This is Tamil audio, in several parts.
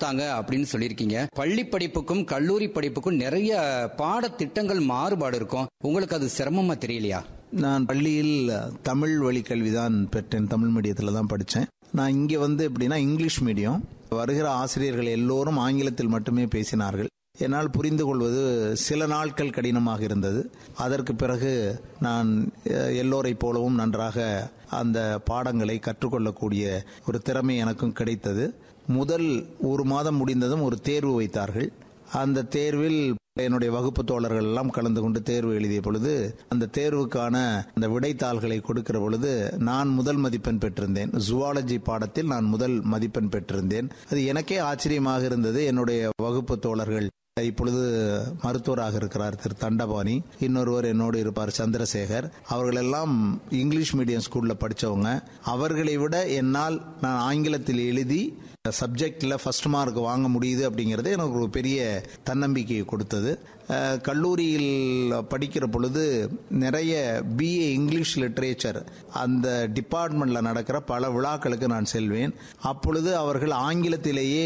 கொடுத்தாங்க அப்படின்னு சொல்லியிருக்கீங்க பள்ளி படிப்புக்கும் கல்லூரி படிப்புக்கும் நிறைய பாடத்திட்டங்கள் மாறுபாடு இருக்கும் உங்களுக்கு அது சிரமமா தெரியலையா நான் பள்ளியில் தமிழ் வழி கல்வி தான் பெற்றேன் தமிழ் மீடியத்தில் தான் படித்தேன் நான் இங்கே வந்து எப்படின்னா இங்கிலீஷ் மீடியம் வருகிற ஆசிரியர்கள் எல்லோரும் ஆங்கிலத்தில் மட்டுமே பேசினார்கள் என்னால் புரிந்து கொள்வது சில நாட்கள் கடினமாக இருந்தது அதற்கு பிறகு நான் அஹ், எல்லோரைப் போலவும் நன்றாக அந்த பாடங்களை கற்றுக்கொள்ளக்கூடிய ஒரு திறமை எனக்கும் கிடைத்தது முதல் ஒரு மாதம் முடிந்ததும் ஒரு தேர்வு வைத்தார்கள் அந்த தேர்வில் என்னுடைய வகுப்பு தோழர்கள் எல்லாம் கலந்து கொண்டு தேர்வு எழுதிய பொழுது அந்த தேர்வுக்கான அந்த விடைத்தாள்களை கொடுக்கிற பொழுது நான் முதல் மதிப்பெண் பெற்றிருந்தேன் ஜுவாலஜி பாடத்தில் நான் முதல் மதிப்பெண் பெற்றிருந்தேன் அது எனக்கே ஆச்சரியமாக இருந்தது என்னுடைய வகுப்பு தோழர்கள் இப்பொழுது மருத்துவராக இருக்கிறார் திரு தண்டபாணி இன்னொருவர் என்னோடு இருப்பார் சந்திரசேகர் அவர்களெல்லாம் இங்கிலீஷ் மீடியம் ஸ்கூல்ல படிச்சவங்க அவர்களை விட என்னால் நான் ஆங்கிலத்தில் எழுதி சப்ஜெக்ட்ல ஃபர்ஸ்ட் மார்க் வாங்க முடியுது அப்படிங்கிறது எனக்கு ஒரு பெரிய தன்னம்பிக்கையை கொடுத்தது அஹ், கல்லூரியில் படிக்கிற பொழுது நிறைய பிஏ இங்கிலீஷ் லிட்ரேச்சர் அந்த டிபார்ட்மெண்ட்ல நடக்கிற பல விழாக்களுக்கு நான் செல்வேன் அப்பொழுது அவர்கள் ஆங்கிலத்திலேயே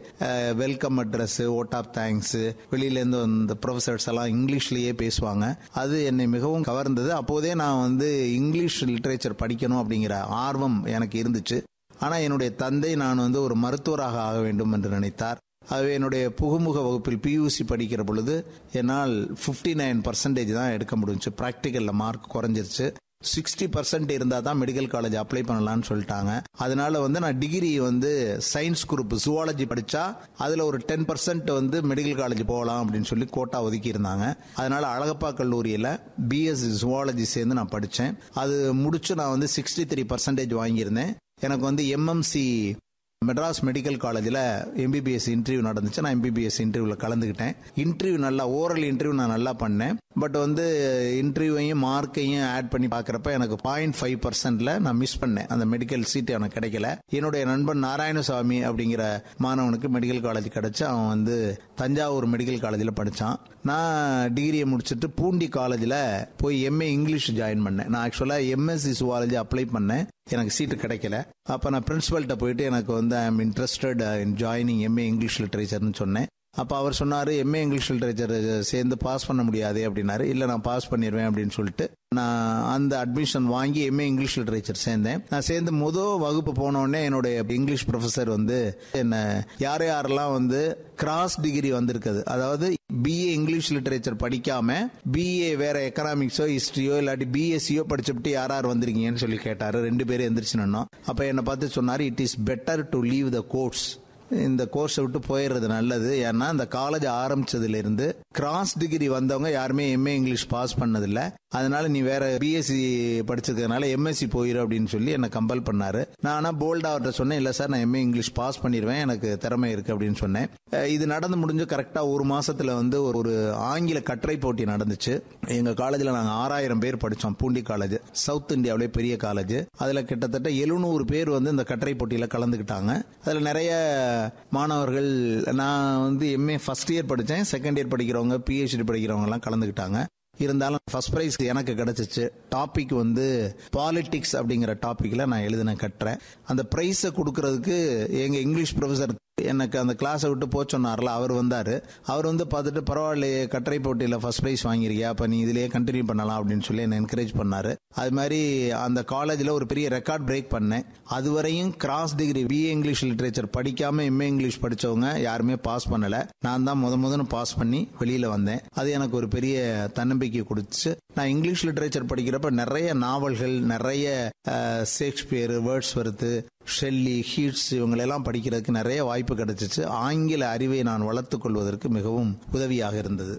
welcome address vote of thanks வெளியிலேருந்து வந்த ப்ரொஃபசர்ஸ் எல்லாம் இங்கிலீஷ்லேயே பேசுவாங்க அது என்னை மிகவும் கவர்ந்தது அப்போதே நான் வந்து இங்கிலீஷ் லிட்ரேச்சர் படிக்கணும் அப்படிங்கிற ஆர்வம் எனக்கு இருந்துச்சு ஆனா என்னுடைய தந்தை நான் வந்து ஒரு மருத்துவராக ஆக வேண்டும் என்று நினைத்தார் ஆகவே என்னுடைய புகுமுக வகுப்பில் பியூசி படிக்கிற பொழுது என்னால் 59% நைன் பர்சன்டேஜ் தான் எடுக்க முடிஞ்சுச்சு ப்ராக்டிக்கலில் மார்க் குறைஞ்சிருச்சு சிக்ஸ்டி பர்சன்ட் இருந்தால் தான் மெடிக்கல் காலேஜ் அப்ளை பண்ணலாம்னு சொல்லிட்டாங்க அதனால வந்து நான் டிகிரி வந்து சயின்ஸ் குரூப் ஜுவாலஜி படிச்சா அதில் ஒரு டென் பர்சன்ட் வந்து மெடிக்கல் காலேஜ் போகலாம் அப்படின்னு சொல்லி கோட்டா ஒதுக்கி இருந்தாங்க அதனால அழகப்பா கல்லூரியில் பிஎஸ்சி ஜுவாலஜி சேர்ந்து நான் படித்தேன் அது முடிச்சு நான் வந்து சிக்ஸ்டி த்ரீ பர்சன்டேஜ் வாங்கியிருந்தேன் எனக்கு வந்து எம்எம்சி மெட்ராஸ் மெடிக்கல் காலேஜில் எம்பிபிஎஸ் இன்டர்வியூ நடந்துச்சு நான் எம்பிபிஎஸ் இன்டர்வியூவில் கலந்துக்கிட்டேன் இன்டர்வியூ நல்லா ஓரல் இன்டர்வியூ நான் நல்லா பண்ணேன் பட் வந்து இன்டர்வியூவையும் மார்க்கையும் ஆட் பண்ணி பார்க்குறப்ப எனக்கு பாயிண்ட் ஃபைவ் பர்சன்ட்ல நான் மிஸ் பண்ணேன் அந்த மெடிக்கல் சீட் எனக்கு கிடைக்கல என்னுடைய நண்பன் நாராயணசாமி அப்படிங்கிற மாணவனுக்கு மெடிக்கல் காலேஜ் கிடைச்சு அவன் வந்து தஞ்சாவூர் மெடிக்கல் காலேஜில் படித்தான் நான் டிகிரியை முடிச்சுட்டு பூண்டி காலேஜில் போய் எம்ஏ இங்கிலீஷ் ஜாயின் பண்ணேன் நான் ஆக்சுவலாக எம்எஸ்சி சுவாலஜி அப்ளை பண்ணேன் எனக்கு சீட்டு கிடைக்கல அப்போ நான் பிரின்சிபல்கிட்ட போயிட்டு எனக்கு வந்து I am interested in joining MA English லிட்ரேச்சர்னு சொன்னேன் அப்போ அவர் சொன்னார் எம்ஏ இங்கிலீஷ் லிட்ரேச்சர் சேர்ந்து பாஸ் பண்ண முடியாது அப்படின்னாரு இல்லை நான் பாஸ் பண்ணிடுவேன் அப்படின்னு சொல்லிட்டு நான் அந்த அட்மிஷன் வாங்கி எம்ஏ இங்கிலீஷ் லிட்ரேச்சர் சேர்ந்தேன் நான் சேர்ந்து முதல் வகுப்பு போனோடனே என்னுடைய இங்கிலீஷ் ப்ரொஃபசர் வந்து என்ன யார் யாரெல்லாம் வந்து கிராஸ் டிகிரி வந்திருக்குது அதாவது பிஏ இங்கிலீஷ் லிட்ரேச்சர் படிக்காம பிஏ வேற எக்கனாமிக்ஸோ ஹிஸ்டரியோ இல்லாட்டி பிஎஸ்சியோ படிச்சுட்டு யார் யார் வந்திருக்கீங்கன்னு சொல்லி கேட்டாரு ரெண்டு பேரும் எந்திரிச்சு நின்னோம் அப்ப என்ன பார்த்து சொன்னாரு it is better to leave the course இந்த கோர்ஸை விட்டு போயிடுறது நல்லது ஏன்னா இந்த காலேஜ் ஆரம்பிச்சதுல இருந்து கிராஸ் டிகிரி வந்தவங்க யாருமே எம்ஏ இங்கிலீஷ் பாஸ் பண்ணதில்ல அதனால நீ வேற பிஎஸ்சி படிச்சிருக்கனால எம்எஸ்சி போயிரு அப்படின்னு சொல்லி என்ன கம்பல் பண்ணாரு நான் ஆனா போல்டா அவர்கிட்ட சொன்னேன் இல்ல சார் நான் எம்ஏ இங்கிலீஷ் பாஸ் பண்ணிடுவேன் எனக்கு திறமை இருக்கு அப்படின்னு சொன்னேன் அஹ் இது நடந்து முடிஞ்சு கரெக்டா ஒரு மாசத்துல வந்து ஒரு ஒரு ஆங்கில கட்டுரை போட்டி நடந்துச்சு எங்க காலேஜ்ல நாங்க ஆறாயிரம் பேர் படிச்சோம் பூண்டி காலேஜ் சவுத் இந்தியாவிலே பெரிய காலேஜ் அதுல கிட்டத்தட்ட எழுநூறு பேர் வந்து இந்த கட்டுரை போட்டியில கலந்துக்கிட்டாங்க அதுல நிறைய மாணவர்கள் நான் வந்து எம்ஏ ஃபர்ஸ்ட் இயர் படித்தேன் செகண்ட் இயர் படிக்கிறவங்க பிஹெச்டி படிக்கிறவங்க எல்லாம் கலந்துக்கிட்டாங்க இருந்தாலும் ஃபர்ஸ்ட் ப்ரைஸ் எனக்கு கிடைச்சிச்சு டாபிக் வந்து பாலிடிக்ஸ் அப்படிங்கிற டாபிக்ல நான் எழுதின கட்டுறேன் அந்த ப்ரைஸை கொடுக்கறதுக்கு எங்க இங்கிலீஷ் ப்ரொஃபசர் எனக்கு அந்த கிளாஸை விட்டு போக சொன்னார்ல அவர் வந்தாரு அவர் வந்து பார்த்துட்டு பரவாயில்லையே கட்டுரை போட்டியில் ஃபர்ஸ்ட் ப்ரைஸ் வாங்கியிருக்கியா அப்போ நீ இதுலயே கண்டினியூ பண்ணலாம் அப்படின்னு சொல்லி என்னை என்கரேஜ் பண்ணாரு அது மாதிரி அந்த காலேஜில் ஒரு பெரிய ரெக்கார்ட் பிரேக் பண்ணேன் அதுவரையும் cross degree BA English literature படிக்காம எம்ஏ இங்கிலீஷ் படிச்சவங்க யாருமே பாஸ் பண்ணல நான் தான் முத முதன்னு பாஸ் பண்ணி வெளியில வந்தேன் அது எனக்கு ஒரு பெரிய தன்னம்பிக்கை கொடுத்துச்சு நான் இங்கிலீஷ் லிட்ரேச்சர் படிக்கிறப்ப நிறைய நாவல்கள் நிறைய அஹ், ஷேக்ஸ்பியர் வேர்ட்ஸ்வர்த்து ஷெல்லி ஹீட்ஸ் இவங்களெல்லாம் படிக்கிறதுக்கு நிறைய வாய்ப்பு கிடைச்சிச்சு ஆங்கில அறிவை நான் வளர்த்துக் கொள்வதற்கு மிகவும் உதவியாக இருந்தது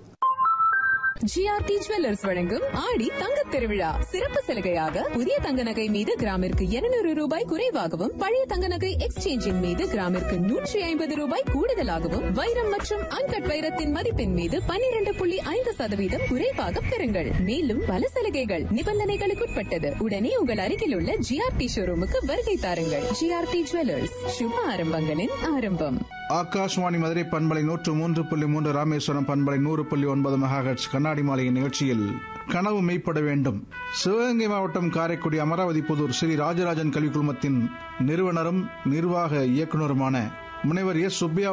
ஜிஆர்டி ஜுவல்லர்ஸ் வழங்கும் ஆடி தங்கத் திருவிழா சிறப்பு சலுகையாக புதிய தங்க நகை மீது கிராமிற்கு 200 ரூபாய் குறைவாகவும் பழைய தங்க நகை எக்ஸ்சேஞ்சின் மீது கிராமிற்கு நூற்றி ஐம்பது ரூபாய் கூடுதலாகவும் வைரம் மற்றும் அன்கட் வைரத்தின் மதிப்பின் மீது 12.5% புள்ளி ஐந்து சதவீதம் குறைவாக பெறுங்கள் மேலும் பல சலுகைகள் நிபந்தனைகளுக்குட்பட்டது உடனே உங்கள் அருகில் உள்ள ஜிஆர்டி ஷோரூமுக்கு வருகை தாருங்கள் ஜிஆர்டி ஜுவல்லர்ஸ் சுப ஆரம்பங்களின் ஆரம்பம் ஆகாஷ்வாணி மதுரை பண்பலை நூற்று மூன்று புள்ளி மூன்று ராமேஸ்வரம் பண்பலை நூறு புள்ளி ஒன்பது மெகாஹெட்ஸ் கண்ணாடி மாளிகை நிகழ்ச்சியில் கனவு மெய்ப்பட வேண்டும் சிவகங்கை மாவட்டம் காரைக்குடி அமராவதி புதூர் ஸ்ரீ ராஜராஜன் கல்விக் குழுமத்தின் நிறுவனரும் நிர்வாக இயக்குநருமான முனைவர் எஸ் சுப்பியா